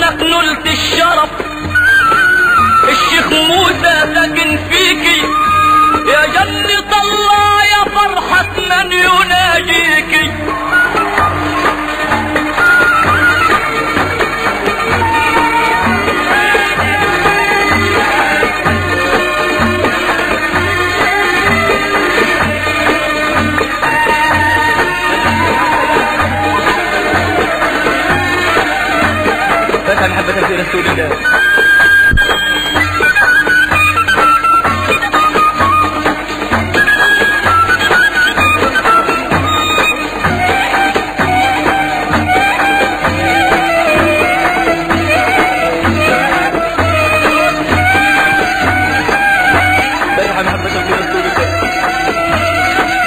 كرنك نلت الشرف الشيخ موسى ساكن فيكي يا جنة الله يا فرحة من يناجيكي فتح محبة في رسول الله فتح محبة في رسول الله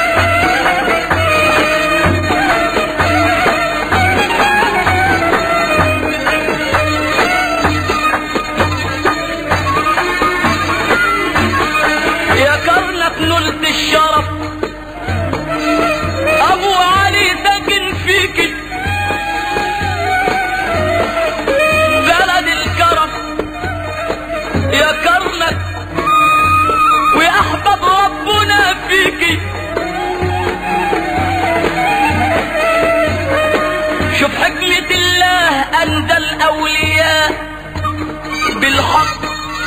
يا كرنك نلت الشرف ابو علي ساكن فيك بلد الكرم يا كرنك ويحبب ربنا فيك شوف حكمة الله انزل اولياء بالحق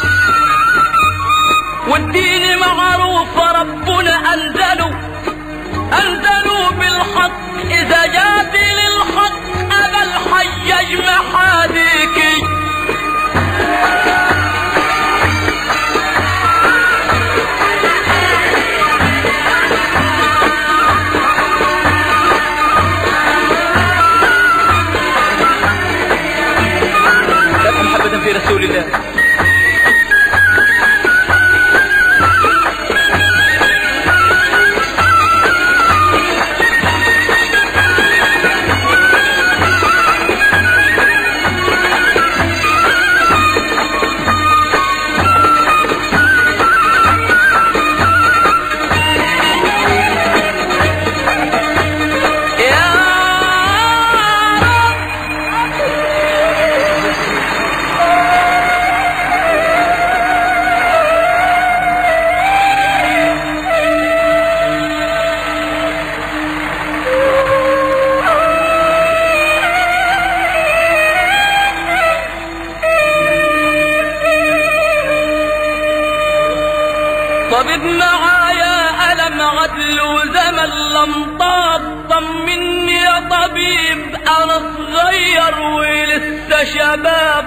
والدين معروف ربنا أنزلوا أنزلوا بالحق إذا جات للحق أنا الحجاج محاديكي فتح محبة في رسول الله يا رب طبيب معايا ألم غدل وزمن لم طاب طمني يا طبيب أنا صغير ولسه شباب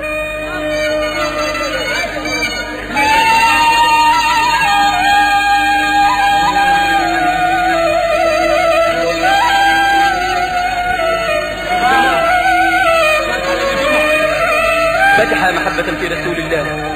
فتح محبة في رسول الله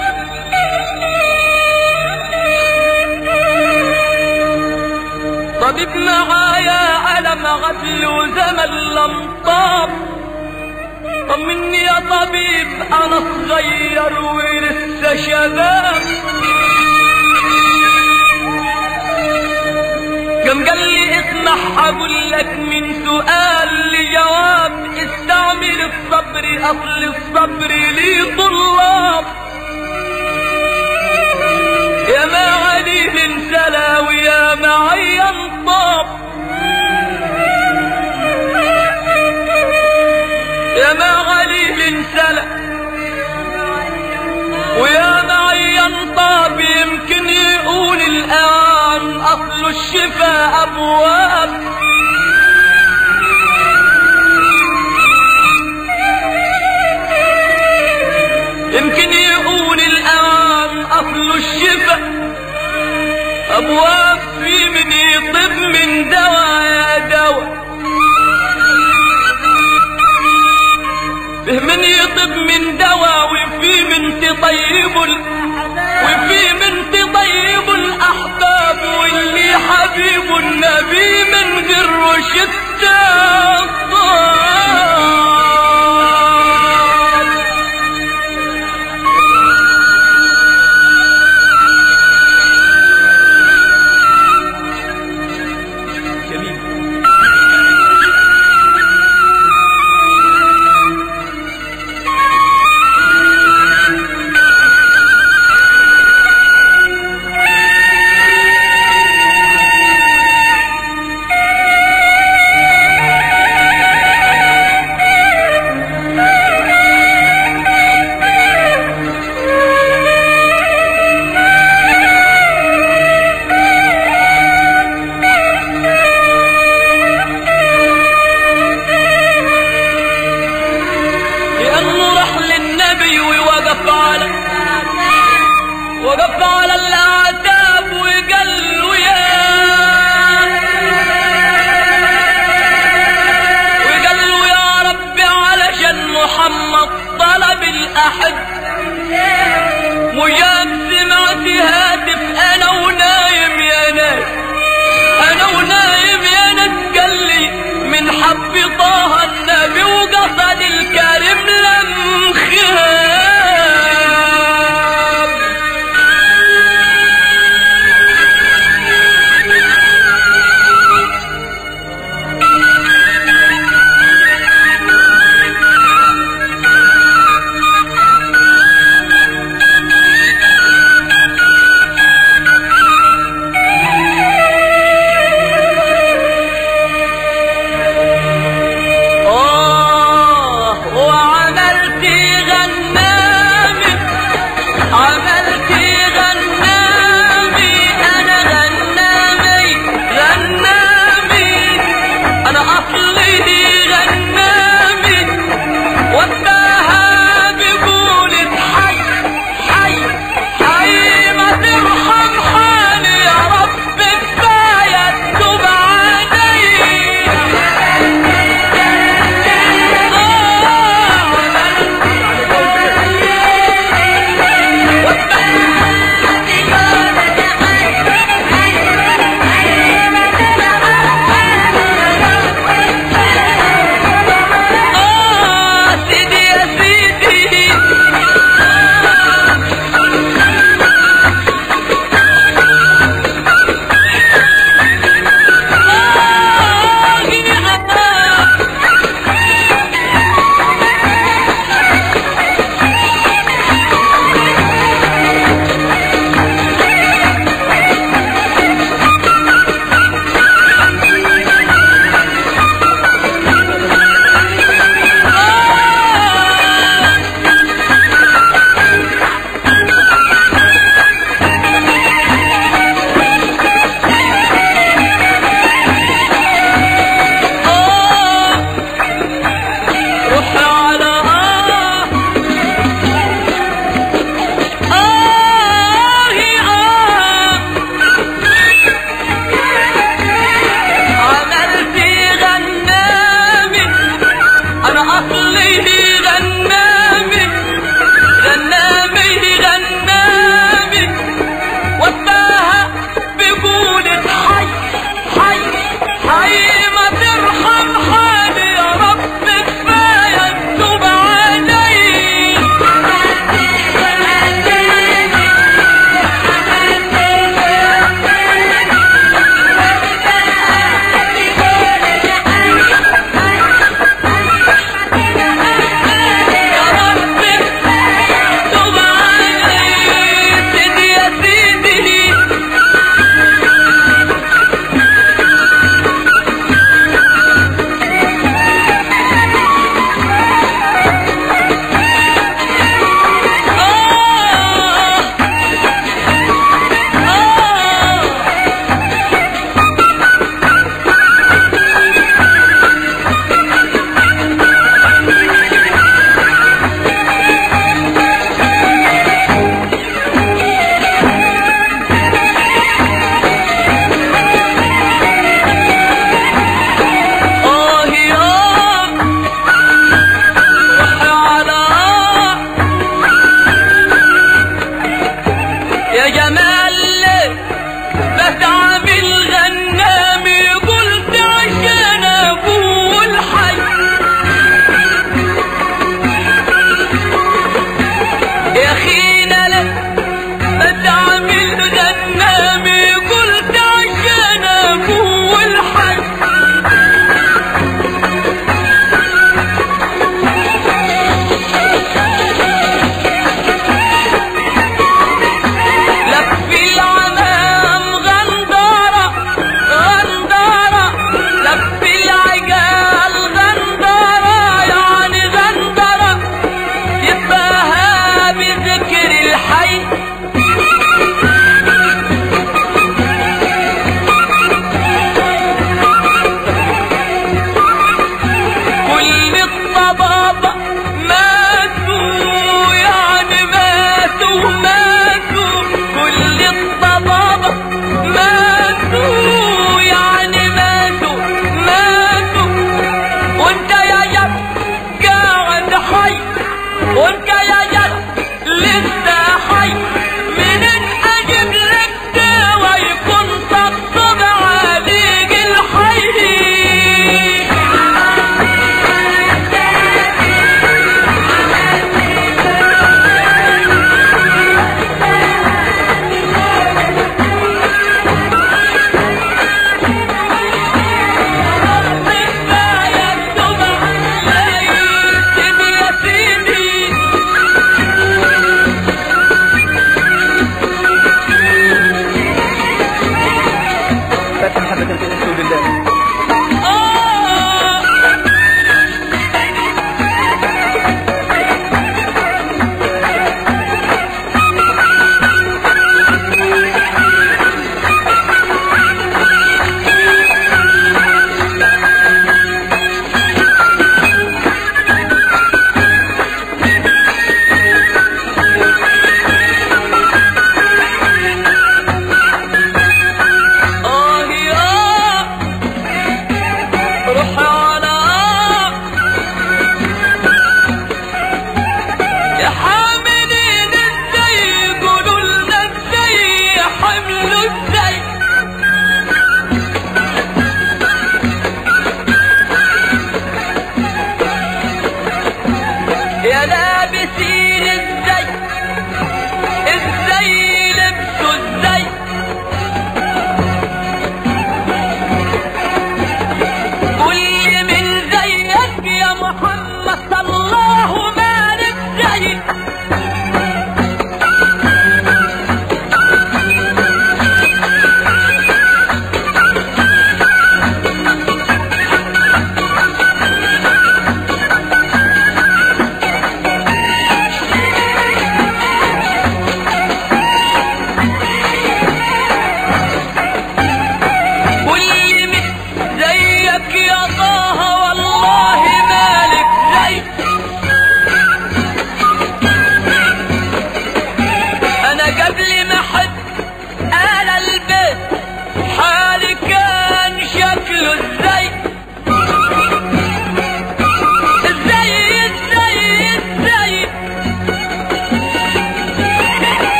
طبيب معايا ألم غدل وزمن لم طاب طمني يا طبيب أنا صغير ولسه شباب كم قال لي اسمح هقول لك من سؤال لجواب استعمل الصبر أصل الصبر لي طلاب يا ما علي من سلا ويا معي انطاب يا ما علي من سلا ويا معي انطاب يمكن يقول الآن أصل الشفاء أبواب يمكن يقول الآن أصل الشفاء أبواب في من يطب من دواء يا دواء فيه من يطب من دواء وفي من تطيب ال... وفي من تطيب الأحباب واللي حبيب النبي من غير رشد جميل على وقف على الاعتاب وقال له يا وقال له يا رب علشان محمد طلب الاحب وجاب سمعت هاتف انا ونايم يا ناس انا ونايم يا ناس قال لي من حب طه النبي وقصد الكريم لم خاب آه وعملت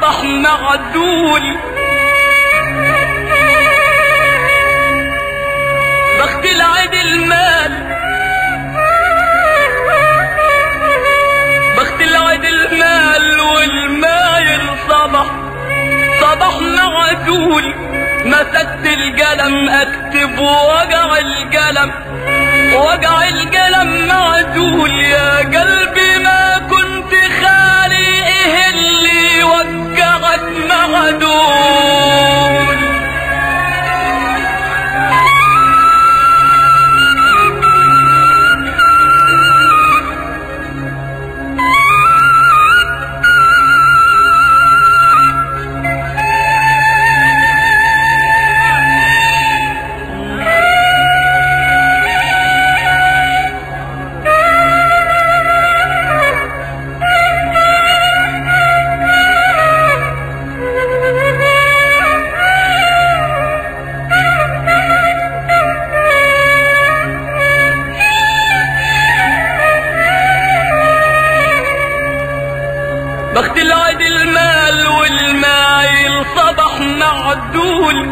صبح معدول بخت العيد المال بخت العيد المال والمايل صبح صبح معدول مسكت القلم اكتب وجع القلم وجع القلم معدول يا قلبي ما كنت خالي ايه اللي وجعك معدول بخت العيد المال والمايل صبح معدول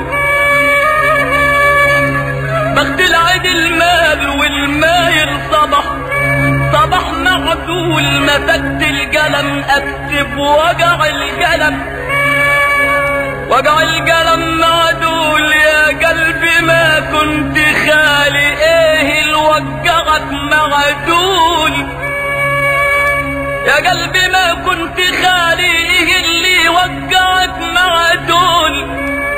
بخت العيد المال والمايل صبح صبح معدول مسكت القلم اكتب وجع القلم وجع القلم معدول يا قلبي ما كنت خالي ايه اللي وجعك معدول يا قلبي ما كنت خالي ايه اللي وقعك مع دول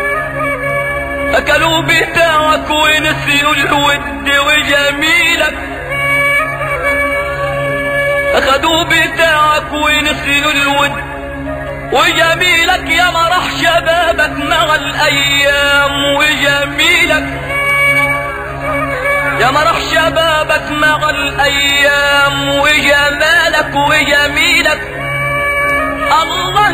اكلوا بتاعك ونسيوا الود وجميلك اخدوا بتاعك ونسيوا الود وجميلك يا مرح شبابك مع الايام وجميلك يا مرح شبابك مع الايام وجمالك وجميلك الله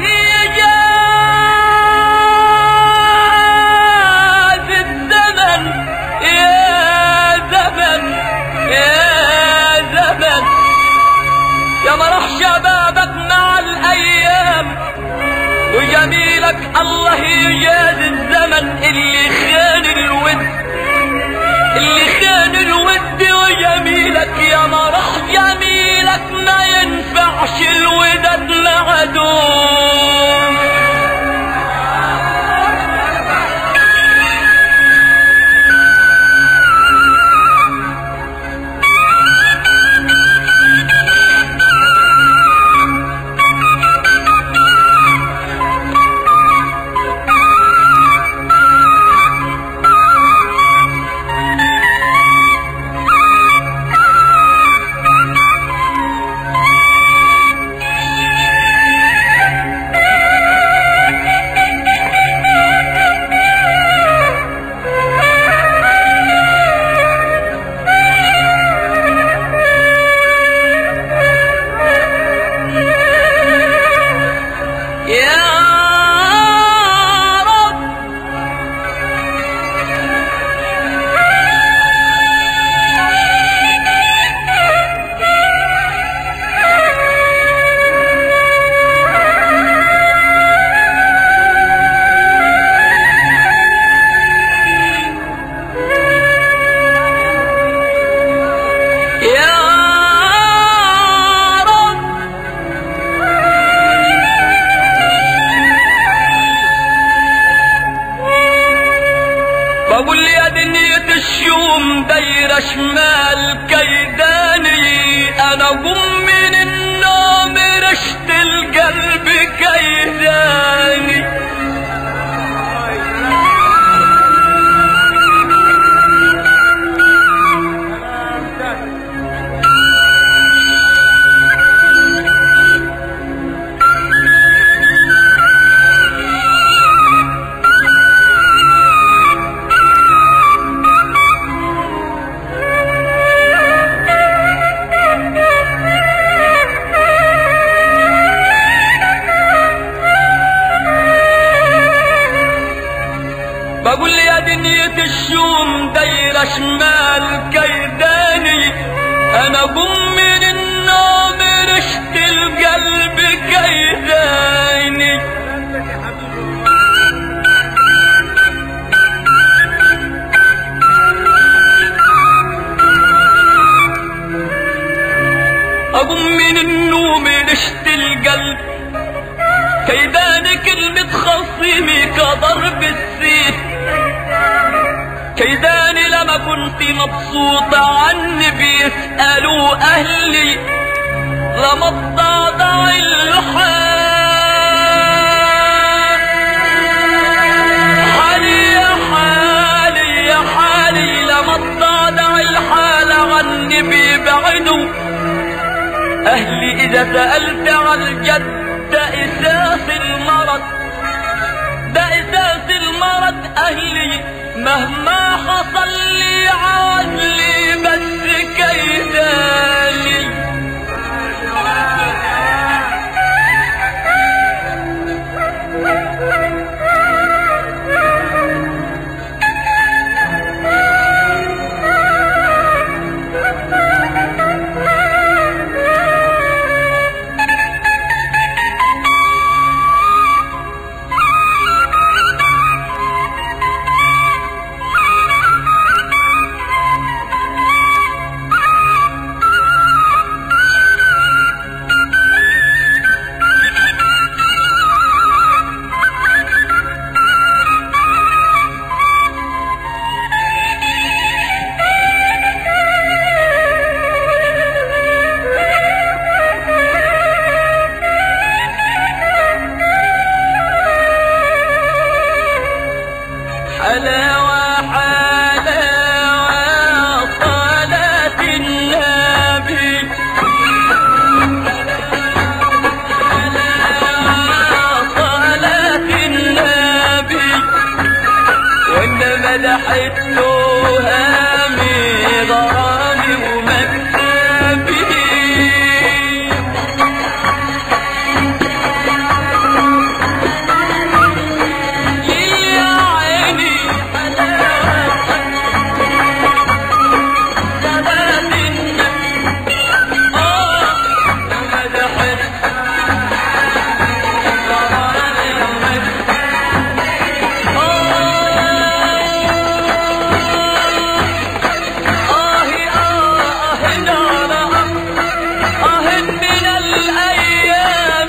يجاز الزمن يا زمن يا زمن يا مرح شبابك مع الايام وجميلك الله يجاز الزمن اللي خان الود اللي خان الود وجميلك يا مرح جميلك ما ينفعش الوداد معدوم يا رب يا رب بقول يا دنيا الشوم دايرة شمال كيداني انا قم من النوم رشت القلب كيداني بقول يا دنيا الشوم دايرة شمال كيداني انا قم من النوم رشت القلب كيداني رشت القلب كيدان كلمة خصيمي كضرب السيف كيداني لما كنت مبسوطة عني بيسألوا أهلي لما الضاضع الحال حالي يا حالي يا حالي لما الضاضع الحال عني بيبعدوا أهلي إذا سألت عن الجد ده إساس المرض ده إساس المرض أهلي مهما حصل لي عزلي بس كيداني حلاوة حلاوة صلاة النبي حلاوة صلاة النبي وإن مدحت هامي غرامي ومكتبي يا عيني حلاوة صلاة النبي آه مدحت غرامي ومكتبي آه آه نارا آه من الأيام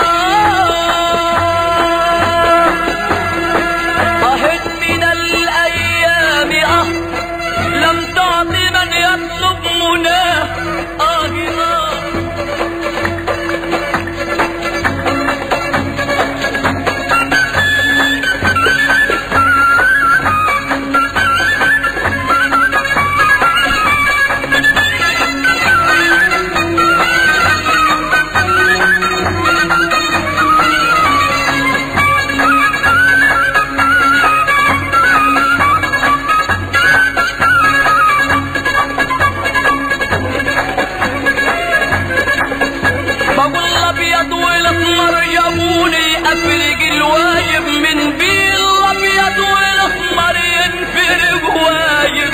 آه آه من الأيام آه لم تعط من يطلب مناه آه آه بقول الابيض والاسمر جابوني افرق الواجب من بين الابيض والاسمر ينفرق واجب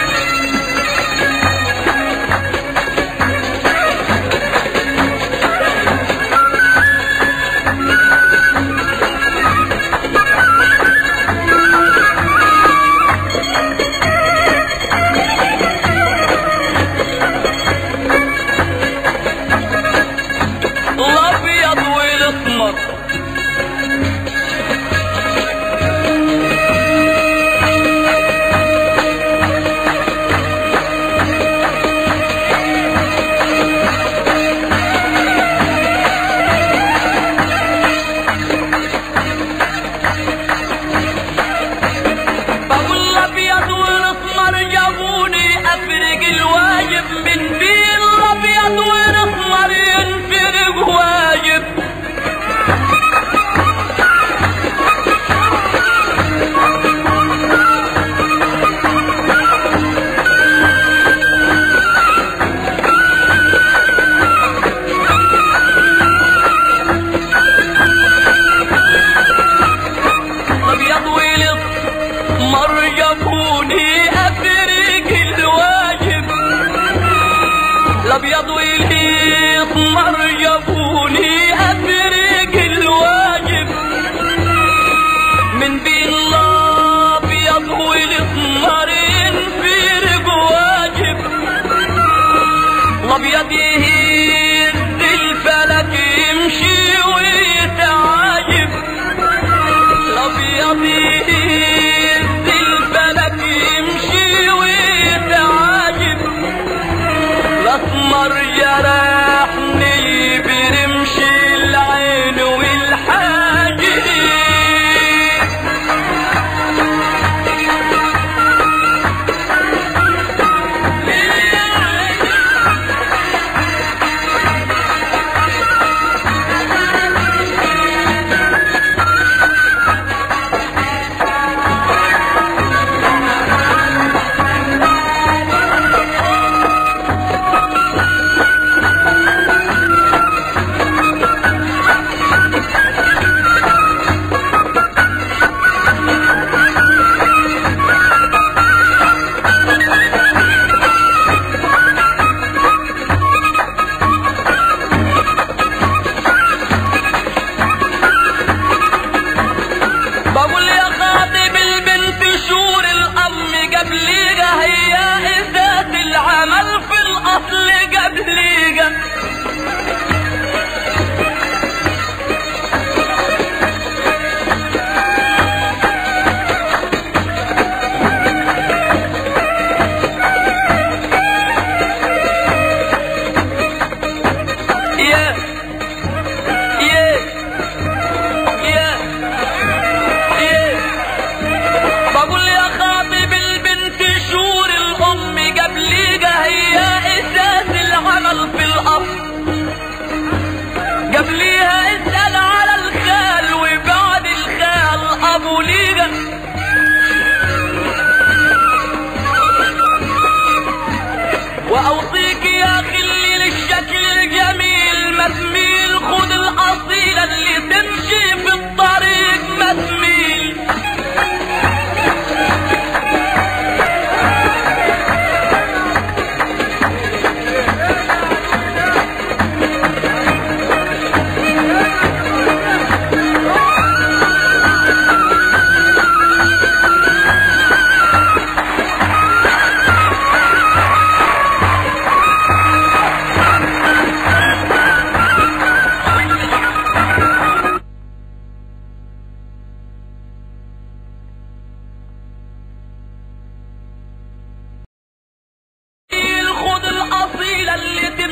الابيض والاسمر بقول الابيض والاسمر جابوني افرق الواجب من بين الابيض والاسمر ينفرق واجب الابيض والاسمر جابوني افرق الواجب الابيض والاسمر جابوني افرق الواجب من بين الابيض والاسمر ينفرق واجب الابيض يهز الفلك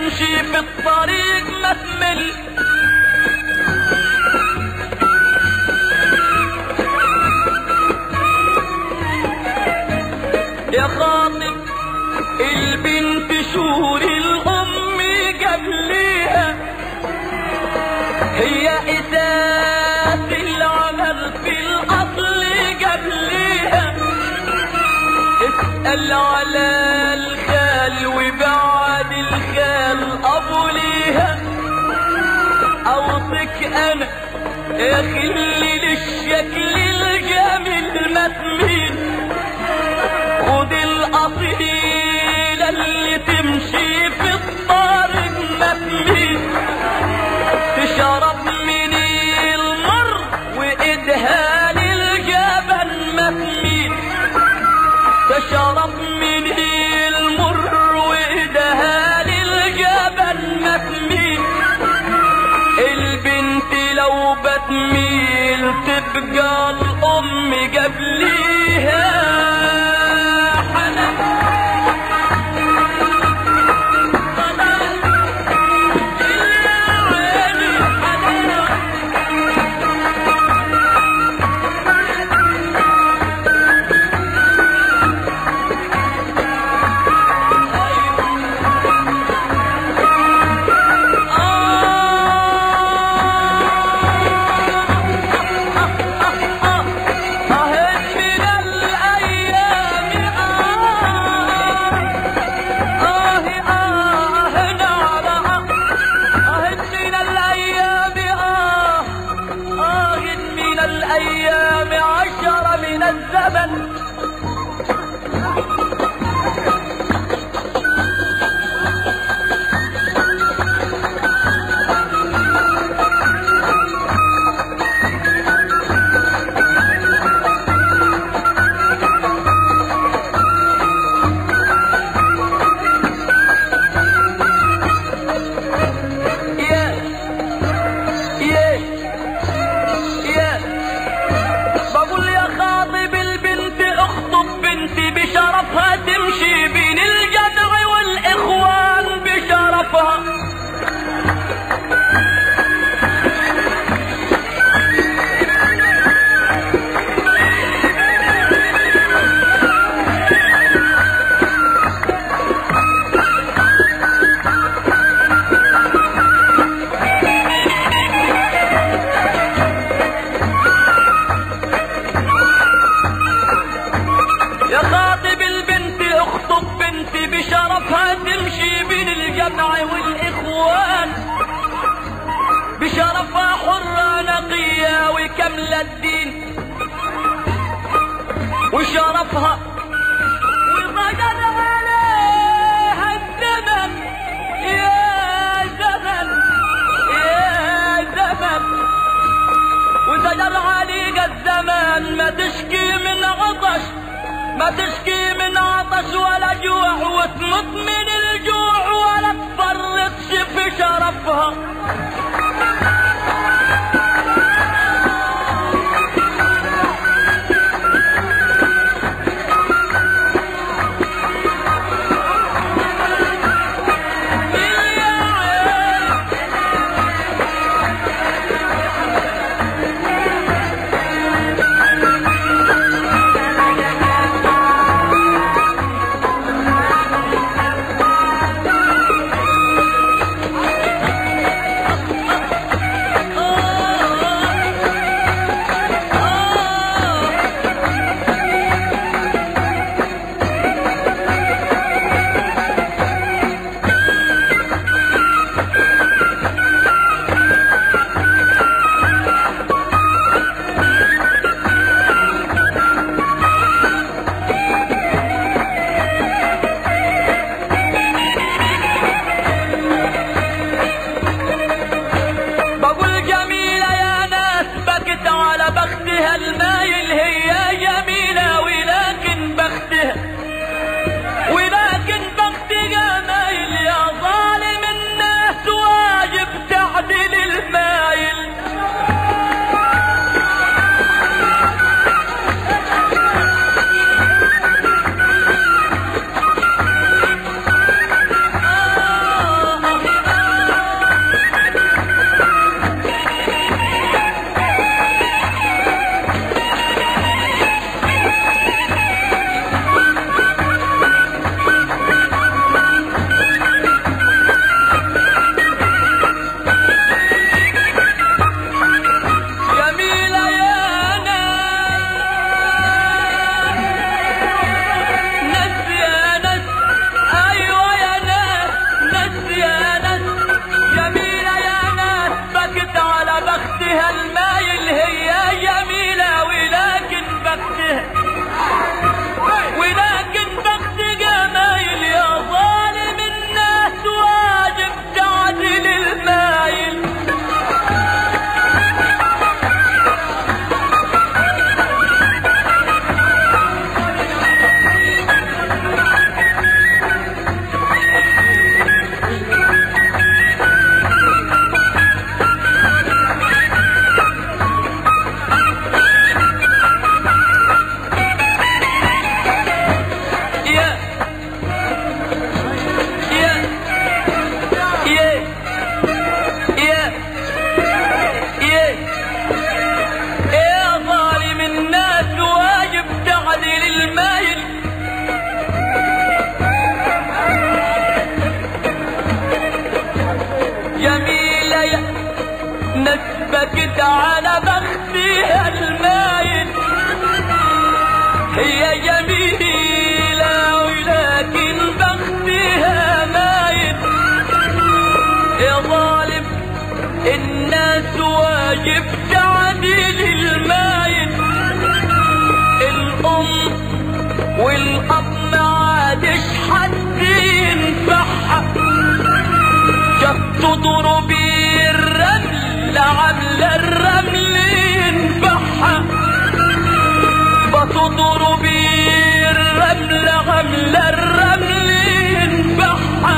تمشي في الطريق ما تمل يا خاطب البنت شهور الأم قبليها هي إساس العمل في الأصل قبليها اسأل على الخال وبعد الخال أبو ليها أوصك أنا يا خلي للشكل الجميل ما تميل خد الأصيلة اللي تمشي في الطريق ما تميل تشرب من المر وإيدها للجبل ما تميل تشرب من المر وإيدها للجبل ما تميل البنت لو بتميل تبقى الأم قبليها حنان أهد من الأيام آه آه نعم أهد من الأيام آه آه من الأيام عشر من الزمن يا يا يا بقول يا خاطب البنت اخطب بنتي بشرفها تمشي بين الجدع والاخوان بشرفها يا خاطب البنت اخطب بنتي بشرفها تمشي بين الجمع والاخوان بشرفها حرة نقية وكمل الدين وشرفها وضجر عليها الزمن يا زمن يا زمن وزجر عليك الزمان ما تشكي من عطش ما تشكي من عطش ولا جوع وتموت من الجوع ولا تفرطش في شرفها جميلة يا نسبكت على بختها المايل هي جميلة ولكن بختها مايل يا ظالم الناس واجب تعديل المايل الأم والأب ما عادش حد ينفعها شفت ضربي الرمل عاملة الرمل ينفعها بتضربي الرمل عاملة الرمل ينفعها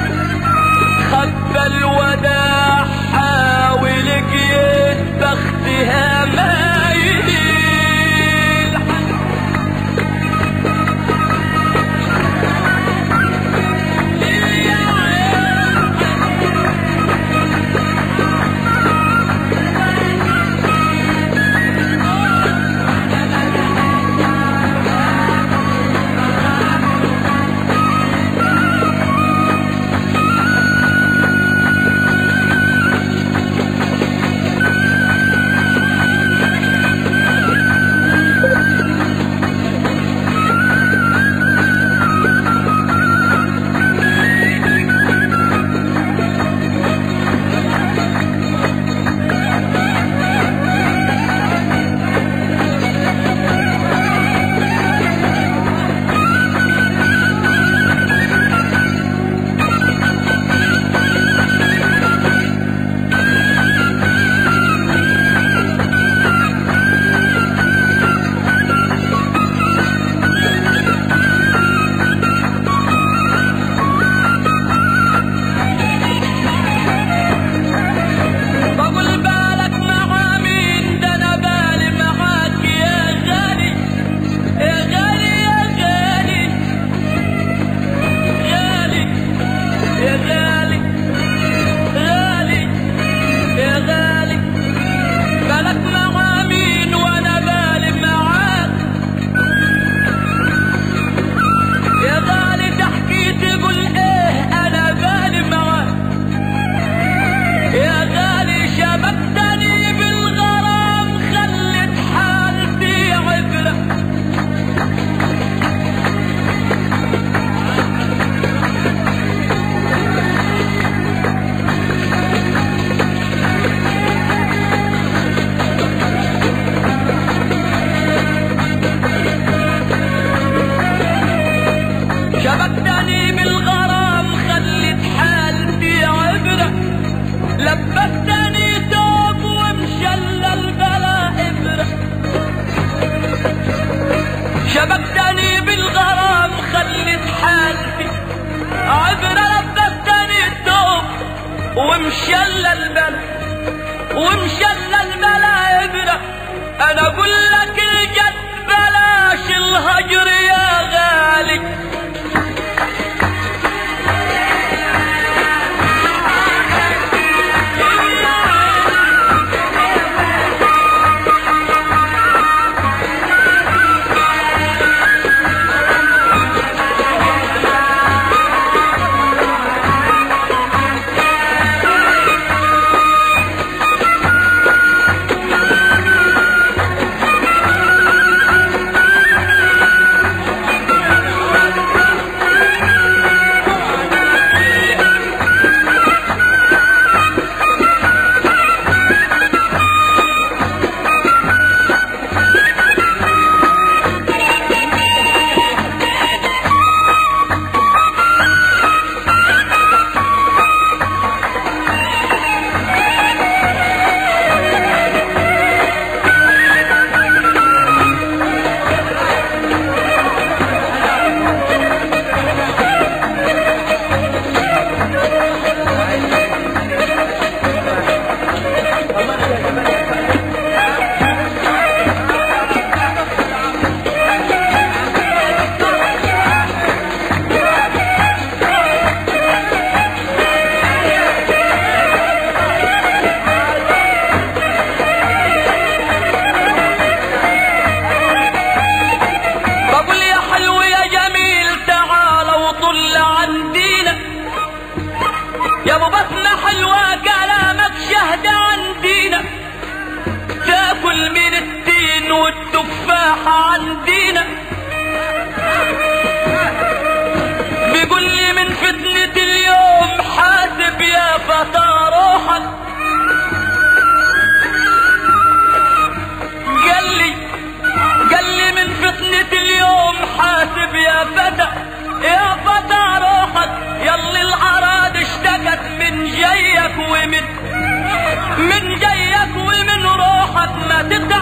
خبى الوداع حاول جيت بختها مايل بقول بالك مع مين ده انا بالي معاك يا غالي يا غالي يا غالي غالي يا غالي غالي يا غالي بالك مع مين وانا بالي معاك يا غالي تحكي تقول ايه انا بالي معاك يا غالي شبكتني بالغرام خلت حالتي عبرة شبكتني بالغرام خلت حالتي عبره لبستني ثوب ومشلل بلا إبرة شبكتني بالغرام خلت حالتي عبرة لبستني ثوب ومشلل بلا ومشلل بلا إبرة أنا أقول لك الجد بلاش الهجر يا غالي حلوة كلامك شهد عن دينك تاكل من التين والتفاحة عن دينك بيقول لي من فتنة اليوم حاسب يا فتى روحك قال لي قال لي من فتنة اليوم حاسب يا فتى يا فتى روحك يلي العراض اشتكت من جيك ومن من جيك ومن روحك ما تترك